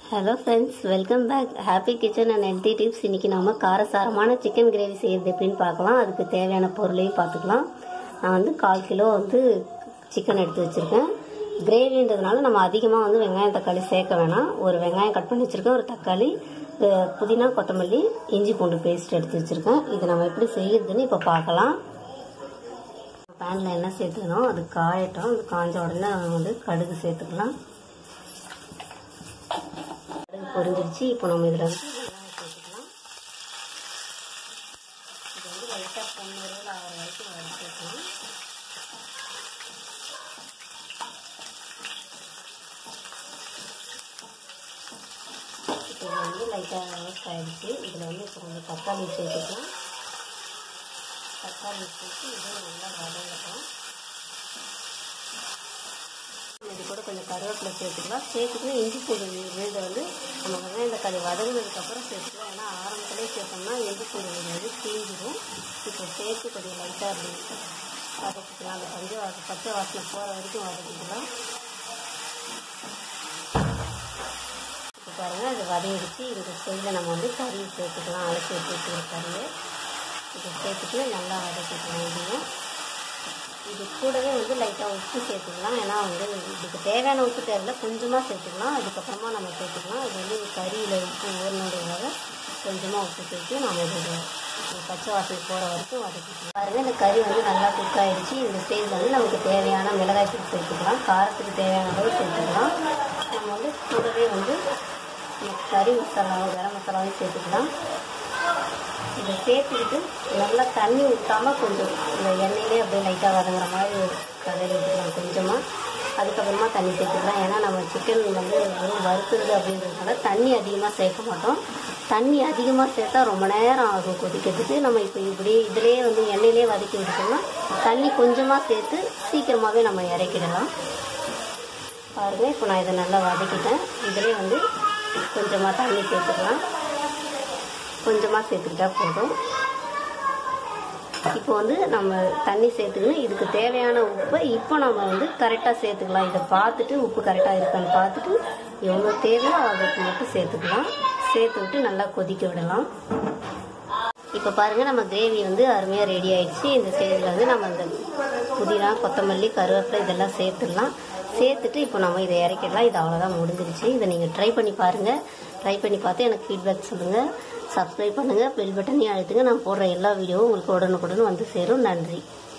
hello friends welcome back happy kitchen and healthy tips இன்றைக்கி நம்ம காரசாரமான சிக்கன் கிரேவி செய்கிறது எப்படின்னு பார்க்கலாம் அதுக்கு தேவையான பொருளையும் பார்த்துக்கலாம் நான் வந்து கால் கிலோ வந்து சிக்கன் எடுத்து வச்சுருக்கேன் கிரேவின்றதுனால நம்ம அதிகமாக வந்து வெங்காயம் தக்காளி சேர்க்க வேணாம் ஒரு வெங்காயம் கட் பண்ணி வச்சுருக்கேன் ஒரு தக்காளி அஹ், புதினா கொத்தமல்லி இஞ்சி பூண்டு பேஸ்ட் எடுத்து வச்சுருக்கேன் இது நம்ம எப்படி செய்யறதுன்னு இப்போ பார்க்கலாம் பேனில் என்ன சேர்த்துக்கணும் அது காயட்டும் அது காஞ்ச உடனே நம்ம வந்து கடுகு சேர்த்துக்கலாம் கடுகு பொரிஞ்சிருச்சு இப்போ நம்ம இதில் வந்து வெங்காயம் சேர்த்துக்கலாம் இது வந்து லைட்டாக பொண்ணு ஆகிற வரைக்கும் வதக்கிக்கலாம் இப்போ இது வந்து லைட்டாக ரோஸ்ட் ஆகிடுச்சு இதில் வந்து இப்போ கொஞ்சம் தக்காளி சேர்த்துக்கலாம் தக்காளி சேர்த்து இதுவும் நல்லா வதங்கட்டும் இது கூட கொஞ்சம் கருவேப்பிலை சேர்த்துக்கலாம் சேர்த்துட்டு இஞ்சி பூண்டு விழுதை வந்து நம்ம வெங்காயம் தக்காளி வதங்கினதுக்கப்புறம் சேர்த்துக்கலாம் ஏன்னா ஆரம்பத்திலே சேர்த்தோம்னா இஞ்சி பூண்டு விழுது வந்து தீஞ்சிடும் இப்போ சேர்த்து கொஞ்சம் லைட்டாக அப்படி வதக்கிக்கலாம் அந்த பஞ்சு வாசம் பச்சை வாசனை போகிற வரைக்கும் வதக்கிக்கலாம் இப்போ பாருங்கள் அது வதங்கிடுச்சு இந்த ஸ்டேஜில் நம்ம வந்து கறி சேர்த்துக்கலாம் அலசி எடுத்து வச்சுக்கிற கறியை இதை சேர்த்துட்டு நல்லா வதக்கிக்கலாம் இதையும் இது கூடவே வந்து லைட்டாக உப்பு சேர்த்துக்கலாம் ஏன்னா வந்து இதுக்கு தேவையான உப்பு தேவையில்ல கொஞ்சமாக சேர்த்துக்கலாம் அதுக்கப்புறமா நம்ம சேர்த்துக்கலாம் இது வந்து கறியில் உப்பு ஊறினதுக்காக கொஞ்சமாக உப்பு சேர்த்து நம்ம இது பச்சை வாசனை போகிற வரைக்கும் வதக்கிக்கலாம் பாருங்கள் இந்த கறி வந்து நல்லா குக் ஆகிடுச்சு இந்த ஸ்டேஜில் வந்து நமக்கு தேவையான மிளகாய் தூள் சேர்த்துக்கலாம் காரத்துக்கு தேவையான அளவு சேர்த்துக்கலாம் நம்ம வந்து கூடவே வந்து இந்த கறி மசாலாவும் கரம் மசாலாவையும் சேர்த்துக்கலாம் இதை சேர்த்துக்கிட்டு நல்லா தண்ணி ஊற்றாமல் கொஞ்சம் இந்த எண்ணெயிலே அப்படியே லைட்டாக வதங்குற மாதிரி கலரி விட்டுக்கலாம் கொஞ்சமாக அதுக்கப்புறமா தண்ணி சேர்த்துக்கலாம் ஏன்னா நம்ம சிக்கன் வந்து வெறும் வறுத்துறது அப்படின்றதுனால தண்ணி அதிகமாக சேர்க்க மாட்டோம் தண்ணி அதிகமாக சேர்த்தா ரொம்ப நேரம் ஆகும் கொதிக்கிறதுக்கு நம்ம இப்போ இப்படி இதிலே வந்து எண்ணெயிலே வதக்கி விட்டுட்டோம்னா தண்ணி கொஞ்சமாக சேர்த்து சீக்கிரமாகவே நம்ம இறக்கிடலாம் பாருங்கள் இப்போ நான் இதை நல்லா வதக்கிட்டேன் இதிலே வந்து கொஞ்சமாக தண்ணி சேர்த்துக்கலாம் கொஞ்சமாக சேர்த்துக்கிட்டா போதும் இப்போ வந்து நம்ம தண்ணி சேர்த்துக்கணும் இதுக்கு தேவையான உப்பை இப்போ நம்ம வந்து கரெக்டாக சேர்த்துக்கலாம் இதை பார்த்துட்டு உப்பு கரெக்டாக இருக்கான்னு பார்த்துட்டு எவ்வளோ தேவையோ அதுக்கு மட்டும் சேர்த்துக்கலாம் சேர்த்து விட்டு நல்லா கொதிக்க விடலாம் இப்போ பாருங்கள் நம்ம கிரேவி வந்து அருமையாக ரெடி ஆயிடுச்சு இந்த ஸ்டேஜில் வந்து நம்ம இந்த புதினா கொத்தமல்லி கருவேப்பிலை இதெல்லாம் சேர்த்துடலாம் சேர்த்துட்டு இப்போ நம்ம இதை இறக்கிடலாம் இது அவ்வளோதான் முடிஞ்சிருச்சு இதை நீங்கள் ட்ரை பண்ணி பாருங்கள் ட்ரை பண்ணி பார்த்து எனக்கு ஃபீட்பேக் சொல்லுங்கள் சப்ஸ்கிரைப் பண்ணுங்கள் பெல் பட்டனையும் அழுத்துங்க நான் போடுற எல்லா வீடியோவும் உங்களுக்கு உடனுக்குடன் வந்து சேரும் நன்றி